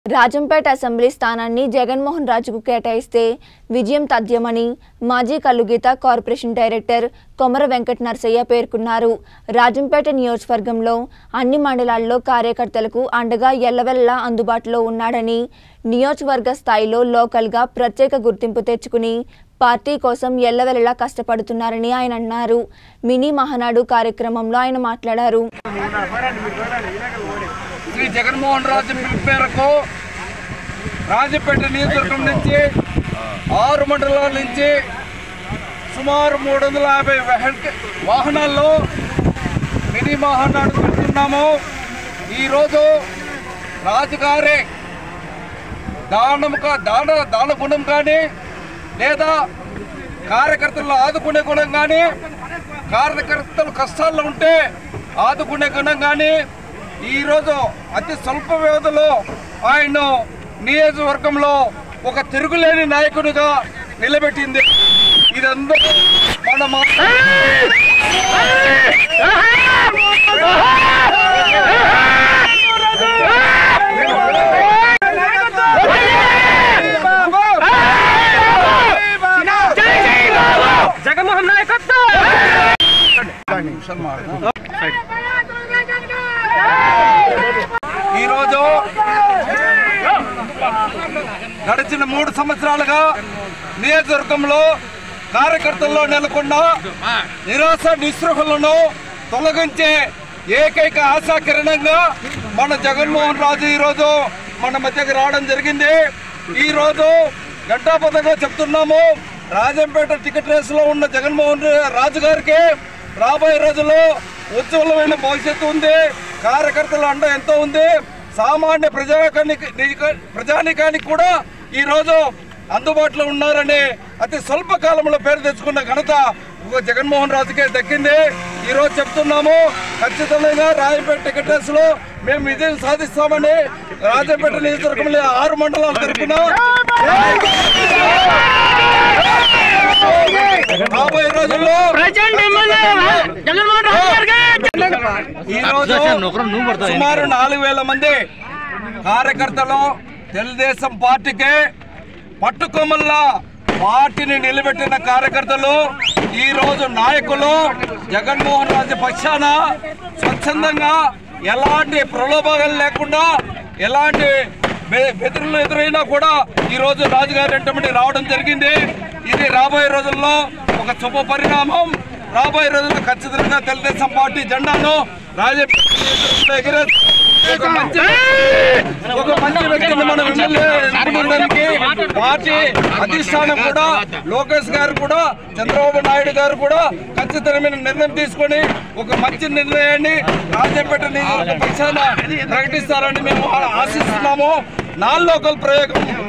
Rajampet assembly స్థానాన్ని జగన్మోహన్ రాజుకు కేటాయిస్తే విజయం తథ్యమని మాజీ కల్లుగీత కార్పొరేషన్ డైరెక్టర్ కొమర వెంకట నరసయ్య పేర్కొన్నారు రాజంపేట నియోజకవర్గంలో అన్ని మండలాల్లో కార్యకర్తలకు అండగా ఎల్లవెల్లా అందుబాటులో ఉన్నాడని నియోజకవర్గ స్థాయిలో లోకల్గా ప్రత్యేక గుర్తింపు తెచ్చుకుని పార్టీ కోసం ఎల్లవెల్లలా కష్టపడుతున్నారని ఆయన అన్నారు మినీ మహానాడు కార్యక్రమంలో ఆయన మాట్లాడారు శ్రీ జగన్మోహన్ రాజు పిలుపు మేరకు రాజపేట నియోజకవర్గం నుంచి ఆరు మండలాల నుంచి సుమారు మూడు వందల యాభై వెహక- వాహనాల్లో మినీ మహానాడు పెడుతున్నాము ఈరోజు రాజుగారి దానం కా దాన దాన గుణం కానీ లేదా కార్యకర్తలను ఆదుకునే గుణం కానీ కార్యకర్తలు కష్టాల్లో ఉంటే ఆదుకునే గుణం కానీ ఈరోజు అతి స్వల్ప వ్యవధిలో ఆయన నియోజకవర్గంలో ఒక తిరుగులేని నాయకునిగా నిలబెట్టింది ఇదందరూ మన మా- జగన్మోహన్ నాయకత్వం ఈరోజు గడిచిన మూడు సంవత్సరాలుగా నియోజకవర్గంలో కార్యకర్తల్లో నెలకొన్న నిరాశ నిస్పృహలను తొలగించే ఏకైక ఆశాకిరణంగా మన జగన్మోహన్ రాజు ఈరోజు మన మధ్యకి రావడం జరిగింది ఈరోజు ఘంటాపథంగా చెప్తున్నాము రాజంపేట టికెట్ రేసులో ఉన్న జగన్మోహన్ రాజు గారికి రాబోయే రోజుల్లో ఉజ్వలమైన భవిష్యత్తు ఉంది కార్యకర్తల అండ ఎంతో ఉంది సామాన్య ప్రజాకానికి ప్రజానికానికి కూడా ఈరోజు అందుబాటులో ఉన్నారని అతి స్వల్ప కాలంలో పేరు తెచ్చుకున్న ఘనత ఒక జగన్మోహన్ రాజుకే దక్కింది ఈ రోజు చెప్తున్నాము ఖచ్చితంగా రాజంపేట టికెట్ రేసులో మేము విజయం సాధిస్తామని రాజంపేట నియోజకవర్గంలో ఆరు మండలాలు తరపున రాబోయే రోజుల్లో ప్రజెంట్ ఎమ్మెల్యే జగన్మోహన్ రాజు గారికి ఈ రోజు సుమారు నాలుగు వేల మంది కార్యకర్తలు తెలుగుదేశం పార్టీకి పట్టుకొమ్మల్లా పార్టీని నిలబెట్టిన కార్యకర్తలు ఈ రోజు నాయకులు జగన్మోహన్ రాజు పక్షాన స్వచ్ఛందంగా ఎలాంటి ప్రలోభాలు లేకుండా ఎలాంటి బె- బెదిరులు ఎదురైనా కూడా ఈ రోజు రాజుగారి వెంటబడి రావడం జరిగింది ఇది రాబోయే రోజుల్లో ఒక శుభ పరిణామం రాబోయే రోజుల్లో ఖచ్చితంగా తెలుగుదేశం పార్టీ జెండాను రాజకీయ ఎగిరే ఒక మంచి ఒక మంచి వ్యక్తిని మనం ఎమ్మెల్యే ఎన్నుకోవడానికి పార్టీ అధిష్టానం కూడా లోకేష్ గారు కూడా చంద్రబాబు నాయుడు గారు కూడా ఖచ్చితమైన నిర్ణయం తీసుకొని ఒక మంచి నిర్ణయాన్ని రాజంపేట నియోజకవర్గ పక్షాన ప్రకటిస్తారని మేము ఆశిస్తున్నాము నాన్ లోకల్ ప్రయోగం